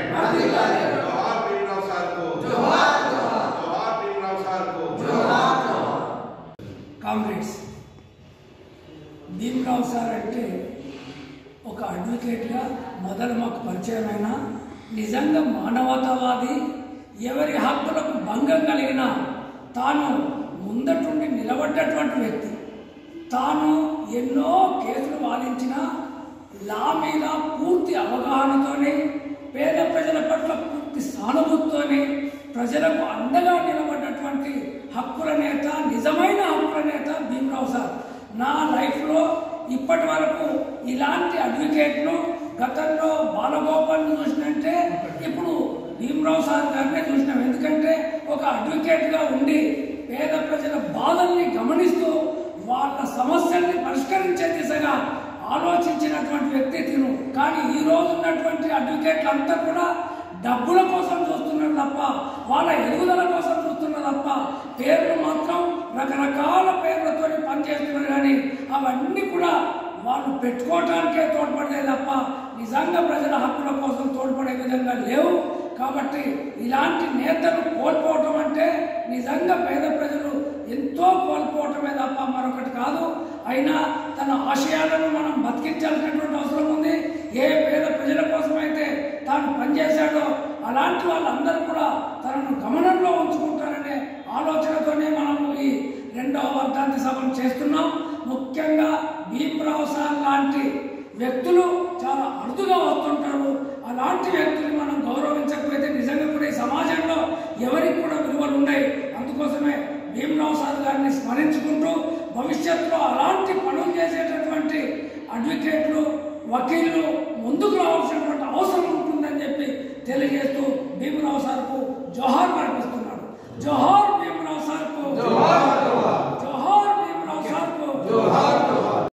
జోహార్ భీమరావు సార్కు జోహార్ భీమరావు సార్కు comrades Bhimarao sir అంటే ఒక అడ్వకేట్గా మొదలు మాకు పరిచయమైన నిజంగా మానవతావాది ఎవరి హక్కులకు భంగం కలిగిన తాను ముందటుండి నిలబడ్డటువంటి వ్యక్తి తాను ఎన్నో కేసులు వాదించిన లా మీద పూర్తి అవగాహనతోనే పేద ప్రజల పట్ల పూర్తి సానుభూతితోనే ప్రజలకు అండగా నిలబడ్డటువంటి హక్కుల నేత నిజమైన హక్కుల నేత భీమరావు సార్ నా లైఫ్లో ఇప్పటి వరకు ఇలాంటి అడ్వకేట్ను గతంలో బాలగోపాల్ని చూసినంటే ఇప్పుడు భీమరావు సార్ గారినే చూసినాం ఎందుకంటే ఒక అడ్వకేట్గా ఉండి పేద ప్రజల బాధల్ని గమనిస్తూ వాళ్ళ సమస్యల్ని పరిష్కరించే దిశగా ఆలోచించినటువంటి వ్యక్తి తిను కానీ ఈ రోజు ఉన్నటువంటి అడ్వకేట్లు అంతా కూడా డబ్బుల కోసం చూస్తున్నారు తప్ప వాళ్ళ ఎదుగుదల కోసం చూస్తున్నారు తప్ప పేర్లు మాత్రం రకరకాల పేర్లతో పనిచేస్తున్నారు కానీ అవన్నీ కూడా వాళ్ళు పెట్టుకోవటానికే తోడ్పడలేదు తప్ప నిజంగా ప్రజల హక్కుల కోసం తోడ్పడే విధంగా లేవు కాబట్టి ఇలాంటి నేతలు కోల్పోవటం అంటే నిజంగా పేద ప్రజలు ఎంతో కోల్పోవటమే తప్ప మరొకటి కాదు అయినా తన ఆశయాలను మనం బతికించాల్సినటువంటి అవసరం ఉంది ఏ పేద ప్రజల కోసమైతే తాను పనిచేశాడో అలాంటి వాళ్ళందరూ కూడా తనను గమనంలో ఉంచుకుంటారనే ఆలోచనతోనే మనం ఈ రెండవ వర్ధాంతి సభను చేస్తున్నాం ముఖ్యంగా భీమరావు సార్ లాంటి వ్యక్తులు చాలా అరుదుగా వస్తుంటారు అలాంటి వ్యక్తులు మనం గౌరవించకపోతే నిజంగా కూడా ఈ సమాజంలో ఎవరికి కూడా విలువలు ఉన్నాయి అందుకోసమే భీమరావు సార్ గారిని స్మరించుకుంటూ భవిష్యత్తులో అలాంటి పనులు చేసేటటువంటి అడ్వకేట్లు వకీళ్ళు ముందుకు రావాల్సినటువంటి అవసరం ఉంటుందని చెప్పి తెలియజేస్తూ భీమరావు సార్కు జోహార్ అర్పిస్తున్నాడు జోహార్